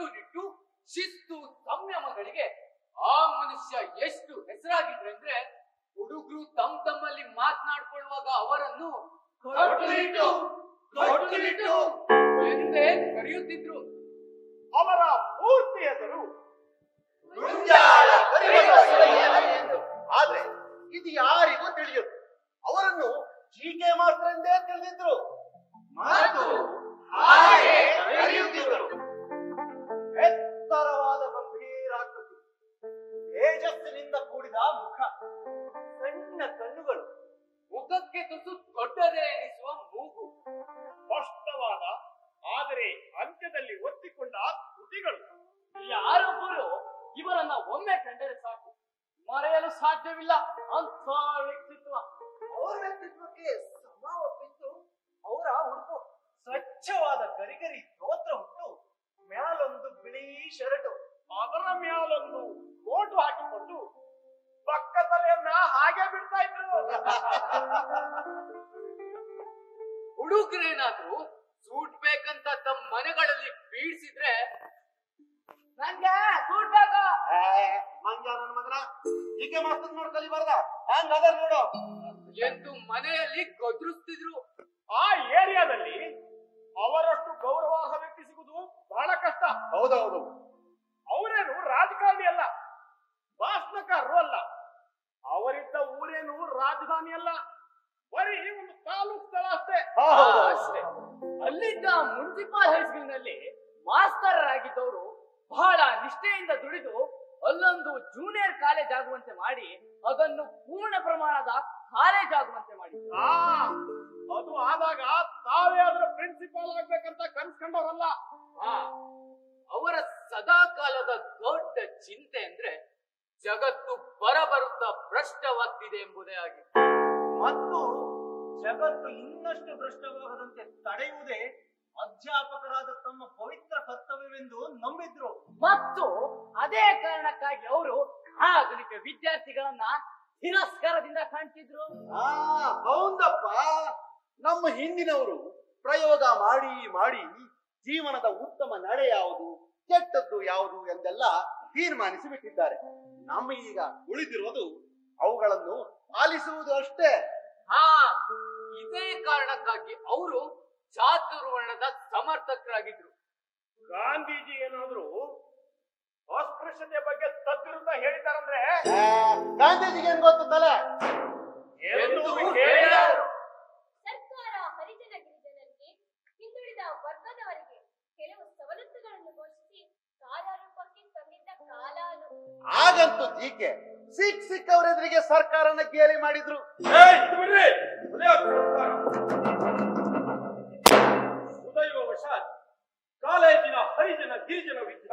ಕಟ್ಟುನಿಟ್ಟು ಶಿಸ್ತು ಸಂಯಮಗಳಿಗೆ ಆ ಮನುಷ್ಯ ಎಷ್ಟು ಹೆಸರಾಗಿದ್ರಂದ್ರೆ ಹುಡುಗರು ತಮ್ ತಮ್ಮಲ್ಲಿ ಮಾತನಾಡ್ಕೊಳ್ಳುವಾಗ ಅವರನ್ನು ಕಟ್ಟುನಿಟ್ಟು ಕಟ್ಟುನಿಟ್ಟು ಎಂದೇ ಕರೆಯುತ್ತಿದ್ರು ಅವರ ಪೂರ್ತಿ ಹೆಸರು ಗುಂಜಾಳ ಕರಿಬಸವಯ್ಯ ಎಂದು. ಆದ್ರೆ ಇದು ಯಾರಿಗೂ ತಿಳಿಯುದು ಅವರನ್ನು ಜೀಕೆ ಮಾತ್ರ ಎಂದೇ ತಿಳಿದಿದ್ರು ಮಾತು ಹಾಗೆ ಕರೆಯುತ್ತಿದ್ದರು ಎತ್ತರವಾದ ಗಂಭೀರಾಕೃತಿ ತೇಜಸ್ಸಿನಿಂದ ಕೂಡಿದ ಮುಖ ಸಣ್ಣ ಕಣ್ಣುಗಳು ಮುಖಕ್ಕೆ ತುಸು ದೊಡ್ಡದೇ ಎನಿಸುವ ಮೂಗು ಸ್ಪಷ್ಟವಾದ ಆದರೆ ಅಂತ್ಯದಲ್ಲಿ ಒತ್ತಿಕೊಂಡ ತುಟಿಗಳು ಯಾರೊಬ್ಬರು ಇವರನ್ನ ಒಮ್ಮೆ ಕಂಡರೆ ಸಾಕು ಮರೆಯಲು ಸಾಧ್ಯವಿಲ್ಲ ಅಂತ ವ್ಯಕ್ತಿತ್ವ ಅವರ ವ್ಯಕ್ತಿತ್ವಕ್ಕೆ ಸಮ ಒಪ್ಪಿತ್ತು ಅವರ ಉಡುಪು ಸ್ವಚ್ಛವಾದ ಗರಿಗರಿ ಸ್ತೋತ್ರ ಹುಟ್ಟು ಮ್ಯಾಲೊಂದು ಬಿಳಿ ಶರ್ಟು ಅದರ ಮ್ಯಾಲೊಂದು ಕೋಟು ಹಾಕಿಕೊಂಡು ಪಕ್ಕ ತಲೆಯನ್ನ ಹಾಗೆ ಬಿಡ್ತಾ ಇದ್ರು ಹುಡುಗರೇನಾದ್ರೂ ಸೂಟ್ ಬೇಕಂತ ತಮ್ಮ ಮನೆಗಳಲ್ಲಿ ಬೀಳ್ಸಿದ್ರೆ ನಂಗೆ ಸೂಟ್ ಬೇಕು ಮಂಜ ನನ್ನ ಮಗನ ಹೀಗೆ ಮಾಡ್ತದ ನೋಡ್ ಕಲಿಬಾರ್ದ ಹಂಗ ಅದ ನೋಡು ಎಂದು ಮನೆಯಲ್ಲಿ ಗದರಿಸ್ತಿದ್ರು ಆ ಏರಿಯಾದಲ್ಲಿ ಅವರಷ್ಟು ಗೌರವಾರ್ಹ ವ್ಯಕ್ತಿ ಸಿಗುವುದು ಬಹಳ ಕಷ್ಟ ಹೌದೌದು ಅವರೇನು ರಾಜಕಾರಣಿ ಅಲ್ಲ ಭಾಷಣಕಾರರು ಅಲ್ಲ ಅವರಿದ್ದ ಊರೇನು ರಾಜಧಾನಿ ಅಲ್ಲ ಬರೀ ಒಂದು ತಾಲೂಕ್ ಸ್ಥಳ ಅಷ್ಟೇ ಹಾ, ಆ, ಹೌದು, ಹೌದು. ಅಷ್ಟೇ ಅಲ್ಲಿದ್ದ ಮುನ್ಸಿಪಾಲ್ ಹೈಸ್ಕೂಲ್ನಲ್ಲಿ ಮಾಸ್ತರರಾಗಿದ್ದವರು ಬಹಳ ನಿಷ್ಠೆಯಿಂದ ದುಡಿದು ಅಲ್ಲೊಂದು ಜೂನಿಯರ್ ಕಾಲೇಜ್ ಆಗುವಂತೆ ಮಾಡಿ ಅದನ್ನು ಪೂರ್ಣ ಪ್ರಮಾಣದ ಕಾಲೇಜ್ ಆಗುವಂತೆ ಮಾಡಿದ್ರು ಆ ಅದು ಆದಾಗ ತಾವೇ ಅದರ ಪ್ರಿನ್ಸಿಪಾಲ್ ಆಗ್ಬೇಕಂತ ಕನ್ಸ್ಕೊಂಡವ್ರಲ್ಲ ಆ, ಅವರ ಸದಾಕಾಲದ ದೊಡ್ಡ ಚಿಂತೆ ಅಂದ್ರೆ ಜಗತ್ತು ಬರಬರುತ್ತಾ ಭ್ರಷ್ಟವಾಗ್ತಿದೆ ಎಂಬುದೇ ಆಗಿತ್ತು ಮತ್ತು ಜಗತ್ತು ಇನ್ನಷ್ಟು ಭ್ರಷ್ಟವಾಗದಂತೆ ತಡೆಯುವುದೇ ಅಧ್ಯಾಪಕರಾದ ತಮ್ಮ ಪವಿತ್ರ ಕರ್ತವ್ಯವೆಂದು ನಂಬಿದ್ರು ಮತ್ತು ಅದೇ ಕಾರಣಕ್ಕಾಗಿ ಅವರು ಆಧುನಿಕ ವಿದ್ಯಾರ್ಥಿಗಳನ್ನ ತಿರಸ್ಕಾರದಿಂದ ಕಾಣ್ತಿದ್ರು ಆ ಹೌದಪ್ಪ ನಮ್ಮ ಹಿಂದಿನವರು ಪ್ರಯೋಗ ಮಾಡಿ ಮಾಡಿ ಜೀವನದ ಉತ್ತಮ ನಡೆ ಯಾವುದು ಕೆಟ್ಟದ್ದು ಯಾವುದು ಎಂದೆಲ್ಲ ತೀರ್ಮಾನಿಸಿ ಬಿಟ್ಟಿದ್ದಾರೆ ನಮ್ಮ ಈಗ ಉಳಿದಿರುವುದು ಅವುಗಳನ್ನು ಪಾಲಿಸುವುದು ಅಷ್ಟೇ ಹಾ ಇದೇ ಕಾರಣಕ್ಕಾಗಿ ಅವರು ಚಾತುರ್ವರ್ಣದ ಸಮರ್ಥಕರಾಗಿದ್ರು ಗಾಂಧೀಜಿ ಏನಾದ್ರು ಅಸ್ಪೃಶ್ಯತೆ ಬಗ್ಗೆ ತದ್ವಿರುದ್ಧ ಹೇಳಿದಾರಂದ್ರೆ ಆ, ಗಾಂಧೀಜಿಗೆ ಏನ್ ಗೊತ್ತಲ್ಲ ಎಂದು ಎಂದು ಹೇಳಿದರು. ಸರ್ಕಾರ ಹರಿಜನ ಗಿರಿಜನರಿಗೆ ಹಿಂದುಳಿದ ವರ್ಗದವರಿಗೆ ಕೆಲವು ಸವಲತ್ತುಗಳನ್ನು ಘೋಷಿಸಿ ಕಾರ್ಯರೂಪಕ್ಕೆ ತಂದಿದ್ದ ಕಾಲ ಅದು ಆಗಂತೂ ಜೀಕೆ ಸಿಕ್ ಸಿಕ್ಕವರೆದುರಿಗೆ ಸರ್ಕಾರನ ಗೇಲಿ ಮಾಡಿದ್ರು ಉದಯವಶಾತ್ ಕಾಲೇಜಿನ ಹರಿಜನ ಗಿರಿಜನ ವಿದ್ಯಾರ್ಥಿ